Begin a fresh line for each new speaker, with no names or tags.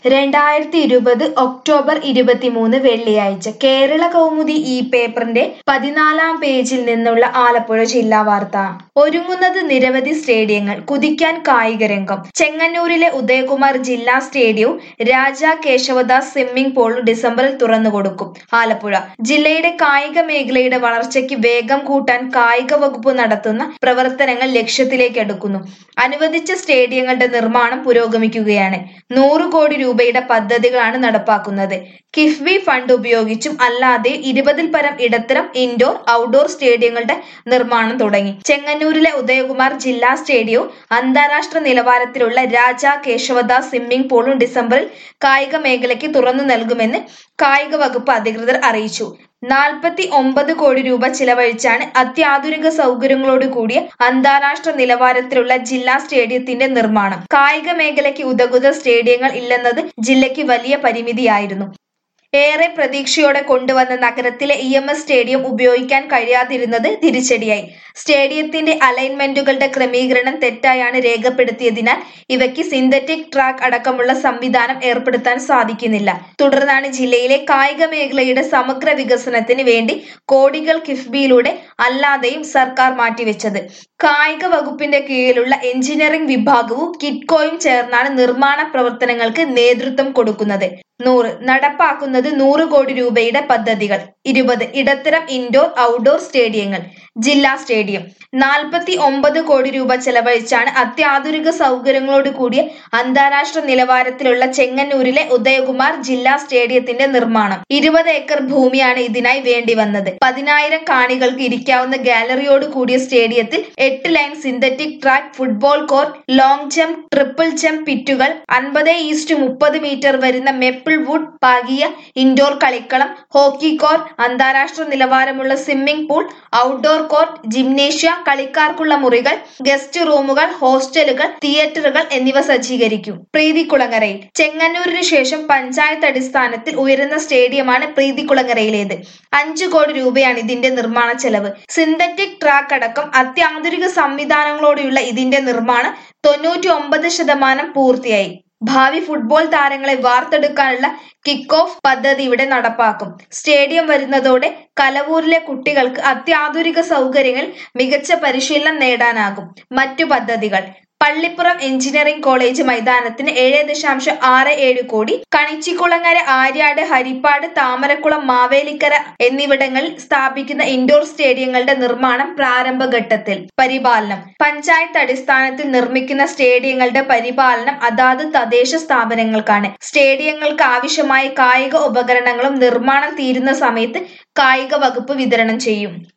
രണ്ടായിരത്തി ഇരുപത് ഒക്ടോബർ ഇരുപത്തിമൂന്ന് വെള്ളിയാഴ്ച കേരള കൗമുദി ഈ പേപ്പറിന്റെ പതിനാലാം പേജിൽ നിന്നുള്ള ആലപ്പുഴ ജില്ലാ വാർത്ത ഒരുങ്ങുന്നത് നിരവധി സ്റ്റേഡിയങ്ങൾ കുതിക്കാൻ കായികരംഗം ചെങ്ങന്നൂരിലെ ഉദയകുമാർ ജില്ലാ സ്റ്റേഡിയവും രാജാ കേശവദാസ് സ്വിമ്മിംഗ് പൂളും ഡിസംബറിൽ തുറന്നുകൊടുക്കും ആലപ്പുഴ ജില്ലയുടെ കായിക മേഖലയുടെ വളർച്ചയ്ക്ക് വേഗം കൂട്ടാൻ കായിക വകുപ്പ് നടത്തുന്ന പ്രവർത്തനങ്ങൾ ലക്ഷ്യത്തിലേക്ക് അടുക്കുന്നു അനുവദിച്ച സ്റ്റേഡിയങ്ങളുടെ നിർമ്മാണം പുരോഗമിക്കുകയാണ് നൂറ് കോടി രൂപയുടെ പദ്ധതികളാണ് നടപ്പാക്കുന്നത് കിഫ്ബി ഫണ്ട് ഉപയോഗിച്ചും അല്ലാതെ ഇരുപതിൽ പരം ഇടത്തരം ഇൻഡോർ ഔട്ട്ഡോർ സ്റ്റേഡിയങ്ങളുടെ നിർമ്മാണം തുടങ്ങി ചെങ്ങന്നൂരിലെ ഉദയകുമാർ ജില്ലാ സ്റ്റേഡിയവും അന്താരാഷ്ട്ര നിലവാരത്തിലുള്ള രാജാ കേശവദാസ് സ്വിമ്മിംഗ് പൂളും ഡിസംബറിൽ കായിക മേഖലയ്ക്ക് തുറന്നു നൽകുമെന്ന് കായിക വകുപ്പ് അധികൃതർ അറിയിച്ചു നാൽപ്പത്തി ഒമ്പത് കോടി രൂപ ചിലവഴിച്ചാണ് അത്യാധുനിക സൗകര്യങ്ങളോട് കൂടിയ അന്താരാഷ്ട്ര നിലവാരത്തിലുള്ള ജില്ലാ സ്റ്റേഡിയത്തിന്റെ നിർമ്മാണം കായിക മേഖലയ്ക്ക് ഉതകുന്ന സ്റ്റേഡിയങ്ങൾ ഇല്ലെന്നത് ജില്ലയ്ക്ക് വലിയ പരിമിതിയായിരുന്നു ഏറെ പ്രതീക്ഷയോടെ കൊണ്ടുവന്ന നഗരത്തിലെ ഇ എം എസ് സ്റ്റേഡിയം ഉപയോഗിക്കാൻ കഴിയാതിരുന്നത് തിരിച്ചടിയായി സ്റ്റേഡിയത്തിന്റെ അലൈൻമെന്റുകളുടെ ക്രമീകരണം തെറ്റായാണ് രേഖപ്പെടുത്തിയതിനാൽ ഇവയ്ക്ക് സിന്തറ്റിക് ട്രാക്ക് അടക്കമുള്ള സംവിധാനം ഏർപ്പെടുത്താൻ സാധിക്കുന്നില്ല തുടർന്നാണ് ജില്ലയിലെ കായിക മേഖലയുടെ സമഗ്ര വികസനത്തിന് വേണ്ടി കോടികൾ കിഫ്ബിയിലൂടെ അല്ലാതെയും സർക്കാർ മാറ്റിവെച്ചത് കായിക വകുപ്പിന്റെ കീഴിലുള്ള എഞ്ചിനീയറിംഗ് വിഭാഗവും കിറ്റ്കോയും ചേർന്നാണ് നിർമ്മാണ പ്രവർത്തനങ്ങൾക്ക് നേതൃത്വം കൊടുക്കുന്നത് നൂറ് നടപ്പാക്കുന്നത് നൂറ് കോടി രൂപയുടെ പദ്ധതികൾ ഇരുപത് ഇടത്തരം ഇൻഡോർ ഔട്ട്ഡോർ സ്റ്റേഡിയങ്ങൾ ജില്ലാ സ്റ്റേഡിയം നാൽപ്പത്തി ഒമ്പത് കോടി രൂപ ചെലവഴിച്ചാണ് അത്യാധുനിക സൗകര്യങ്ങളോട് കൂടിയ അന്താരാഷ്ട്ര നിലവാരത്തിലുള്ള ചെങ്ങന്നൂരിലെ ഉദയകുമാർ ജില്ലാ സ്റ്റേഡിയത്തിന്റെ നിർമ്മാണം ഇരുപത് ഏക്കർ ഭൂമിയാണ് ഇതിനായി വേണ്ടി വന്നത് പതിനായിരം കാണികൾക്ക് ഇരിക്കാവുന്ന ഗാലറിയോട് കൂടിയ സ്റ്റേഡിയത്തിൽ എട്ട് line synthetic track football court long jump triple jump പിറ്റുകൾ അൻപത് ഈസ്റ്റ് മുപ്പത് മീറ്റർ വരുന്ന മെപ്പിൾ വുഡ് പാകിയ ഇൻഡോർ കളിക്കളം ഹോക്കി കോർട്ട് അന്താരാഷ്ട്ര നിലവാരമുള്ള സ്വിമ്മിംഗ് പൂൾ ഔട്ട്ഡോർ കോർട്ട് ജിംനേഷ്യ കളിക്കാർക്കുള്ള മുറികൾ ഗസ്റ്റ് റൂമുകൾ ഹോസ്റ്റലുകൾ തിയേറ്ററുകൾ എന്നിവ സജ്ജീകരിക്കും പ്രീതികുളങ്ങരയിൽ ചെങ്ങന്നൂരിന് ശേഷം പഞ്ചായത്ത് അടിസ്ഥാനത്തിൽ ഉയരുന്ന സ്റ്റേഡിയമാണ് പ്രീതികുളങ്ങരയിലേത് അഞ്ചു കോടി രൂപയാണ് ഇതിന്റെ നിർമ്മാണ ചെലവ് സിന്തറ്റിക് ട്രാക്ക് അടക്കം അത്യാധുനിക സംവിധാനങ്ങളോടെയുള്ള ഇതിന്റെ നിർമ്മാണം തൊണ്ണൂറ്റി ഒമ്പത് ശതമാനം പൂർത്തിയായി ഭാവി ഫുട്ബോൾ താരങ്ങളെ വാർത്തെടുക്കാനുള്ള കിക്ക് ഓഫ് പദ്ധതി ഇവിടെ നടപ്പാക്കും സ്റ്റേഡിയം വരുന്നതോടെ കലവൂരിലെ കുട്ടികൾക്ക് അത്യാധുനിക സൗകര്യങ്ങൾ മികച്ച പരിശീലനം നേടാനാകും മറ്റു പദ്ധതികൾ പള്ളിപ്പുറം എഞ്ചിനീയറിംഗ് കോളേജ് മൈതാനത്തിന് ഏഴ് ദശാംശം ആറ് ഏഴ് കോടി കണിച്ചിക്കുളങ്ങര ആര്യാട് ഹരിപ്പാട് താമരക്കുളം മാവേലിക്കര എന്നിവിടങ്ങളിൽ സ്ഥാപിക്കുന്ന ഇൻഡോർ സ്റ്റേഡിയങ്ങളുടെ നിർമ്മാണം പ്രാരംഭഘട്ടത്തിൽ പരിപാലനം പഞ്ചായത്ത് അടിസ്ഥാനത്തിൽ നിർമ്മിക്കുന്ന സ്റ്റേഡിയങ്ങളുടെ പരിപാലനം അതാത് തദ്ദേശ സ്ഥാപനങ്ങൾക്കാണ് സ്റ്റേഡിയങ്ങൾക്ക് ആവശ്യമായ കായിക ഉപകരണങ്ങളും നിർമ്മാണം തീരുന്ന സമയത്ത് കായിക വകുപ്പ് വിതരണം ചെയ്യും